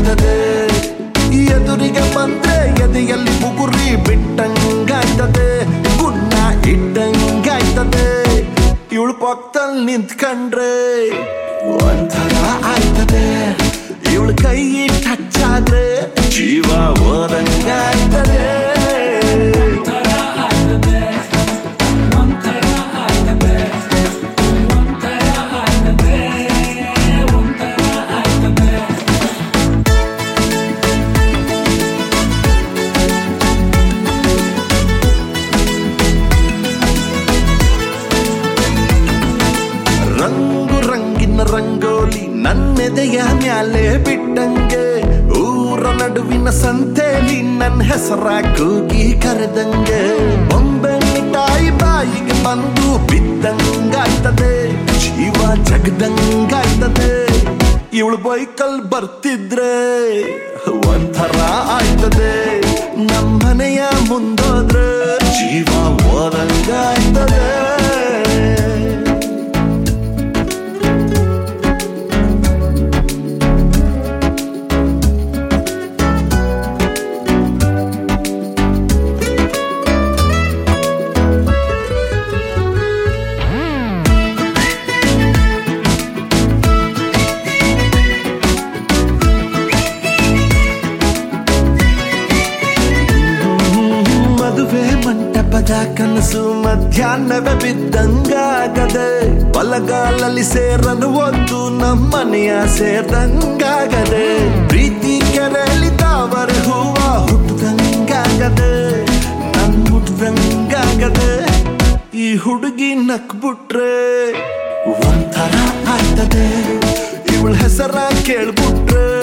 ಆಯ್ತದೆ ಎದುರಿಗೆ ಬಂದ್ರೆ ಎದೆಯಲ್ಲಿ ಮುಗುರಿ ಬಿಟ್ಟಂಗಾಯ್ತದೆ ಗುನ್ನ ಇಟ್ಟಂಗಾಯ್ತದೆ ಇವಳು ಪಕ್ಕದಲ್ಲಿ ನಿಂತ್ಕಂಡ್ರೆ ಒಂಥರ ಆಯ್ತದೆ ಇವಳು ಕೈ ಟಚ್ ಆದ್ರೆ ಜೀವ ಓದಂಗಾಯ್ತದೆ ರಂಗು ರಂಗಿನ ರಂಗೋಲಿ ನನ್ನೆದೆಯ ಮ್ಯಾಲೆ ಬಿಟ್ಟಂಗೆ ಊರ ನಡುವಿನ ಸಂತೆಲಿ ನನ್ನ ಹೆಸರ ಕೂಗಿ ಕರೆದಂಗೆ ಬೊಂಬೆ ಮಿಠಾಯಿ ಬಾಯಿಗೆ ಬಂದು ಬಿದ್ದಂಗಾಯ್ತದೆ ಜೀವ ಜಗದಂಗಾಯ್ತದೆ ಇವಳು ಬೈಕಲ್ ಬರ್ತಿದ್ರೆ ಒಂಥರ ಆಯ್ತದೆ ನಮ್ಮನೆಯ ಮುಂದೋದ್ರೆ ಜೀವ ಓದಂಗಾಯ್ತದೆ ಮದುವೆ ಮಂಟಪದ ಕನಸು ಮಧ್ಯಾಹ್ನವೇ ಬಿದ್ದಂಗಾಗದೆ ಬಲಗಾಲಲ್ಲಿ ಸೇರಲು ಒಂದು ನಮ್ಮನೆಯ ಸೇರ್ದಂಗಾಗದೆ ಪ್ರೀತಿ ಕೆರೆಯಲ್ಲಿ ತಾವರೆ ಹೂವ ಹುಟ್ಟದಂಗಾಗದೆ ನನ್ ಮುಟ್ದಂಗಾಗದೆ ಈ ಹುಡುಗಿ ನಕ್ಬಿಟ್ರೆ ಒಂಥರ ಆಯ್ತದೆ ಇವಳ ಹೆಸರ ಕೇಳ್ಬಿಟ್ರೆ